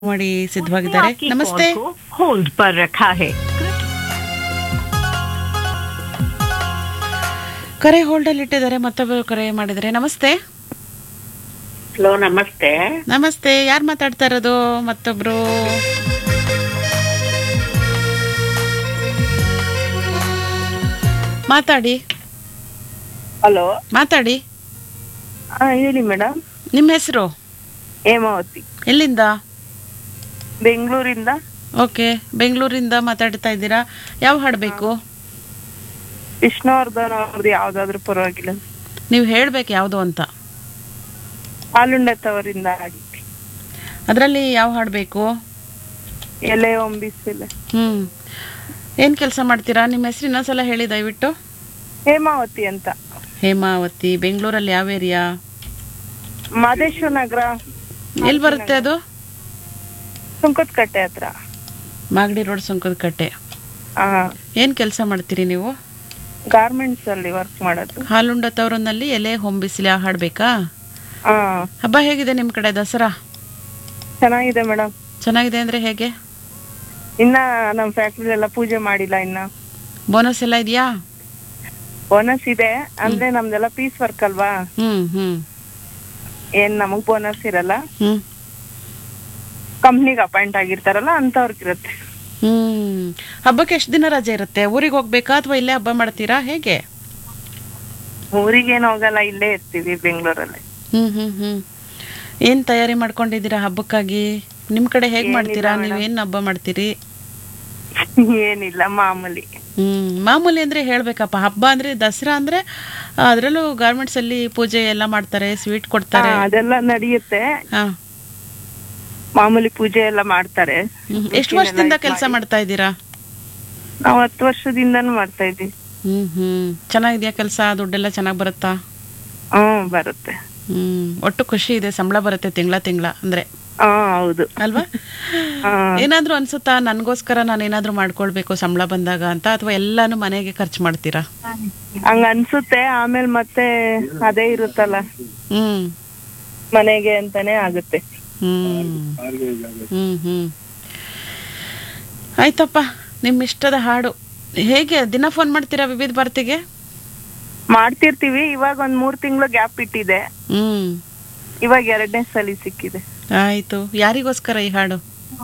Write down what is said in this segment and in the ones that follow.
ಮಾಡಿ ಸಿದ್ಧವಾಗಿದ್ದಾರೆ आपकी ನಮಸ್ತೆ कॉल को होल्ड पर रखा है ಕರೆ ಹೋಲ್ಡಲ್ಲಿ ಇಟ್ಟಿದ್ದಾರೆ ಮತ್ತೊಬ್ಬರು ಕರೆ ಮಾಡಿದರೆ ನಮಸ್ತೆ ಹಲೋ ನಮಸ್ತೆ ನಮಸ್ತೆ ಯಾರು ಮಾತಾಡ್ತಾ ಇರೋದು ಮತ್ತೊಬ್ರು ಮಾತಾಡಿ ಹಲೋ ಮಾತಾಡಿ ಹಾ ಹೇಳಿ ಮೇಡಮ್ ನಿಮ್ಮ ಹೆಸರು ಹೇಮಾವತಿ ಎಲ್ಲಿಂದ ಬೆಂಗಳೂರಿಂದ ಓಕೆ ಬೆಂಗಳೂರಿಂದ ಮಾತಾಡ್ತಾ ಇದ್ದೀರಾ ಯಾವ ಹಾಡು ಬೇಕು ವಿಷ್ಣುವರ್ಧನ್ ಅವ್ರದ್ದು ಯಾವ್ದಾದ್ರು ಪರವಾಗಿಲ್ಲ ನೀವು ಹೇಳ್ಬೇಕು ಯಾವುದು ಅಂತ ಹಾಲುಂಡತ್ತವರಿಂದ ಆಗಿ ಅದರಲ್ಲಿ ಯಾವ ಹಾಡು ಬೇಕು ಎಲೆ ಒಂಬಿಸಿಲ್ಲ ಹ್ಞೂ ಏನು ಕೆಲಸ ಮಾಡ್ತೀರಾ ನಿಮ್ಮ ಹೆಸರು ಇನ್ನೊಂದ್ಸಲ ಹೇಳಿ ದಯವಿಟ್ಟು ಹೇಮಾವತಿ ಅಂತ ಹೇಮಾವತಿ ಬೆಂಗಳೂರಲ್ಲಿ ಯಾವ ಏರಿಯಾ ಮಾದೇಶ್ವರ ನಗರ ಎಲ್ಲಿ ಬರುತ್ತೆ ಅದು ಸುಂಕದಕಟ್ಟೆ ಹತ್ರ ಮಾಗಡಿ ರೋಡ್ ಸುಂಕದ ಕಟ್ಟೆ ಹಾ ಏನು ಕೆಲಸ ಮಾಡ್ತೀರಿ ನೀವು ಗಾರ್ಮೆಂಟ್ಸ್ ಅಲ್ಲಿ ವರ್ಕ್ ಮಾಡೋದು ಹಾಲುಂಡ ತವರನಲ್ಲಿ ಎಲೆ ಹೊಂಬಿಸಿಲಿ ಆ ಹಾಡು ಬೇಕಾ ಹಾ ಹಬ್ಬ ಹೇಗಿದೆ ನಿಮ್ಮ ಕಡೆ ದಸರಾ ಚೆನ್ನಾಗಿದೆ ಮೇಡಮ್ ಚೆನ್ನಾಗಿದೆ ಅಂದರೆ ಹೇಗೆ ಇನ್ನ ನಮ್ ಫ್ಯಾಕ್ಟ್ರಿ ಎಲ್ಲ ಪೂಜೆ ಮಾಡಿಲ್ಲ ಇನ್ನ ಬೋನಸ್ ಎಲ್ಲ ಇದೆಯಾ ಬೋನಸ್ ಇದೆ ಅಂದ್ರೆ ನಮ್ದೆಲ್ಲ ಪೀಸ್ ವರ್ಕ್ ಅಲ್ವಾ ಹ್ಞೂ ಹ್ಞೂ ಏನ್ ನಮಗ್ ಬೋನಸ್ ಇರಲ್ಲ ಹ್ಞೂ ಕಂಪ್ನಿಗೆ ಅಪಾಯಿಂಟ್ ಆಗಿರ್ತಾರಲ್ಲ ಅಂತವ್ರಿಗಿರುತ್ತೆ ಹ್ಞೂ ಹಬ್ಬಕ್ಕೆ ಎಷ್ಟು ದಿನ ರಜೆ ಇರುತ್ತೆ ಊರಿಗೆ ಹೋಗ್ಬೇಕಾ ಅಥವಾ ಇಲ್ಲೇ ಹಬ್ಬ ಮಾಡ್ತೀರಾ ಹೇಗೆ ಊರಿಗೇನು ಹೋಗಲ್ಲ ಇಲ್ಲೇ ಇರ್ತೀವಿ ಬೆಂಗಳೂರಲ್ಲಿ ಹ್ಞೂ ಹ್ಞೂ ಹ್ಞೂ ಏನು ತಯಾರಿ ಮಾಡ್ಕೊಂಡಿದ್ದೀರಾ ಹಬ್ಬಕ್ಕಾಗಿ ನಿಮ್ಮ ಕಡೆ ಹೇಗೆ ಮಾಡ್ತೀರಾ ನೀವೇನು ಹಬ್ಬ ಮಾಡ್ತೀರಿ ಏನಿಲ್ಲ ಮಾಮೂಲಿ ಹ್ಮ್ ಮಾಮೂಲಿ ಅಂದ್ರೆ ಹೇಳ್ಬೇಕಪ್ಪ ಹಬ್ಬ ಅಂದ್ರೆ ದಸರಾ ಅಂದ್ರೆ ಅದರಲ್ಲೂ ಗಾರ್ಮೆಂಟ್ಸ್ ಅಲ್ಲಿ ಪೂಜೆ ಎಲ್ಲ ಮಾಡ್ತಾರೆ ಸ್ವೀಟ್ ಕೊಡ್ತಾರೆ ಹಾ, ಅದೆಲ್ಲ ನಡೆಯುತ್ತೆ ಹಾ ಮಾಮೂಲಿ ಪೂಜೆ ಎಲ್ಲ ಮಾಡ್ತಾರೆ ಹ್ಮ್. ಎಷ್ಟು ವರ್ಷದಿಂದ ಕೆಲಸ ಮಾಡ್ತಾ ಇದ್ದೀರಾ ನಾವು ಹತ್ತು ವರ್ಷದಿಂದನೂ ಮಾಡ್ತಾ ಇದ್ದೀವಿ ಹ್ಮ್ ಹ್ಮ್ ಚೆನ್ನಾಗಿದ್ಯಾ ಕೆಲಸ ದುಡ್ಡೆಲ್ಲ ಚೆನ್ನಾಗಿ ಬರುತ್ತಾ ಹ್ಮ್ ಬರುತ್ತೆ ಹ್ಮ್ ಒಟ್ಟು ಖುಷಿ ಇದೆ ಸಂಬಳ ಬರುತ್ತೆ ತಿಂಗಳ ತಿಂಗಳ ಅಂದ್ರೆ ಹಾ ಹೌದು ಅಲ್ವಾ ಹಾ. ಏನಾದ್ರೂ ಅನ್ಸುತ್ತಾ ನನ್ಗೋಸ್ಕರ ನಾನು ಏನಾದ್ರೂ ಮಾಡ್ಕೊಳ್ಬೇಕು ಸಂಬಳ ಬಂದಾಗ ಅಂತ ಅಥವಾ ಎಲ್ಲಾನು ಮನೆಗೆ ಖರ್ಚು ಮಾಡ್ತೀರಾ ಹಂಗ ಅನ್ಸುತ್ತೆ ಆಮೇಲೆ ಮತ್ತೆ ಅದೇ ಇರುತ್ತಲ್ಲ ಹ್ಮ್ ಮನೆಗೆ ಅಂತಾನೆ ಆಗುತ್ತೆ ಹ್ಮ್ ಹ್ಮ್ ಹ್ಮ್ ಆಯ್ತಪ್ಪ ನಿಮ್ಮ ಇಷ್ಟದ ಹಾಡು ಹೇಗೆ ದಿನ ಫೋನ್ ಮಾಡ್ತೀರಾ ವಿವಿಧ ಭಾರತಿಗೆ ಮಾಡ್ತಿರ್ತೀವಿ ಇವಾಗ ಒಂದ್ ಮೂರ್ ತಿಂಗಳು ಗ್ಯಾಪ್ ಇಟ್ಟಿದೆ ಹ್ಮ್ ಇವಾಗ ಎರಡನೇ ಸಲ ಸಿಕ್ಕಿದೆ ಆಯ್ತು ಯಾರಿಗೋಸ್ಕರ ಈ ಹಾಡು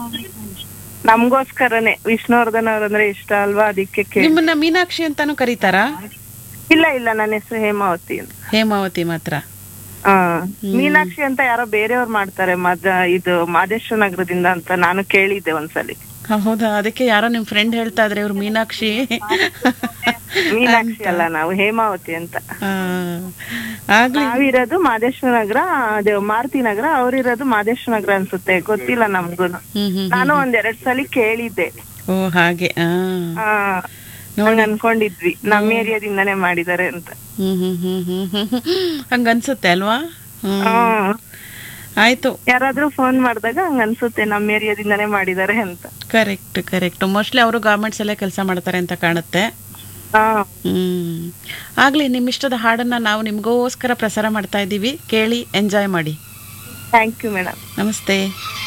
ನಮ್ಗೋಸ್ಕರನೇ ವಿಷ್ಣುವರ್ಧನ್ ಅವ್ರಂದ್ರೆ ಇಷ್ಟ ಅಲ್ವಾ ಅದಕ್ಕೆ ಕೇಳಿ ನಿಮ್ಮನ್ನ ಮೀನಾಕ್ಷಿ ಅಂತಾನು ಕರೀತಾರಾ ಇಲ್ಲ ಇಲ್ಲ ನನ್ನ ಹೆಸರು ಹೇಮಾವತಿ ಅಂತ ಹೇಮಾವತಿ ಮಾತ್ರ ಹಾ ಮೀನಾಕ್ಷಿ ಅಂತ ಯಾರೋ ಬೇರೆಯವ್ರು ಮಾಡ್ತಾರೆ ಮದ ಇದು ಮಾದೇಶ್ವರ ನಗರದಿಂದ ಅಂತ ನಾನು ಕೇಳಿದ್ದೆ ಒಂದ್ಸಲಿ ಹೌದಾ ಅದಕ್ಕೆ ಯಾರೋ ನಿಮ್ ಫ್ರೆಂಡ್ ಹೇಳ್ತಾ ಇದ್ರೆ ಇವ್ರು ಮೀನಾಕ್ಷಿ ಮೀನಾಕ್ಷಿ ಅಲ್ಲ ನಾವು ಹೇಮಾವತಿ ಅಂತ ಆ, ಆಗ್ಲಿ ನಾವಿರೋದು ಮಾದೇಶ್ವರ ನಗರ ಅದೇ ಮಾರುತಿ ನಗರ ಅವ್ರಿರೋದು ಮಾದೇಶ್ವರ ನಗರ ಅನ್ಸುತ್ತೆ ಗೊತ್ತಿಲ್ಲ ನಮ್ಗೂನು ಹ್ಮ್ ಹ್ಮ್ ನಾನು ಒಂದ್ ಎರಡ್ ಸಲ ಕೇಳಿದ್ದೆ ಓ ಹಾಗೆ ಆ ಆ ಹಂಗ್ ಅನ್ಕೊಂಡಿದ್ವಿ ನಮ್ಮ ಏರಿಯಾದಿಂದಾನೇ ಮಾಡಿದ್ದಾರೆ ಅಂತ ಹ್ಮ್ ಹ್ಮ್ ಹ್ಮ್ ಹ್ಮ್ ಹ್ಮ್ ಹ್ಮ್ ಹಂಗ ಅನ್ಸುತ್ತೆ ಅಲ್ವಾ ಹ್ಮ್ ಹಾ ಆಯ್ತು ಯಾರಾದ್ರೂ ಫೋನ್ ಮಾಡಿದಾಗ ಹಂಗ ಅನ್ಸುತ್ತೆ ನಮ್ಮ ಏರಿಯಾದಿಂದಾನೇ ಮಾಡಿದ್ದಾರೆ ಅಂತ ಕರೆಕ್ಟ್ ಕರೆಕ್ಟ್ ಮೋಸ್ಟ್ಲಿ ಅವರು ಗಾರ್ಮೆಂಟ್ಸ್ ಅಲ್ಲೇ ಕೆಲಸ ಮಾಡ್ತಾರೆ ಅಂತ ಕಾಣುತ್ತೆ ಹಾ ಹ್ಮ್ ಆಗ್ಲಿ ನಿಮ್ಮ ಇಷ್ಟದ ಹಾಡನ್ನ ನಾವು ನಿಮಗೋಸ್ಕರ ಪ್ರಸಾರ ಮಾಡ್ತಾ ಇದ್ದೀವಿ ಕೇಳಿ ಎಂಜಾಯ್ ಮಾಡಿ ಥ್ಯಾಂಕ್ ಯು ಮೇಡಮ್ ನಮಸ್ತೆ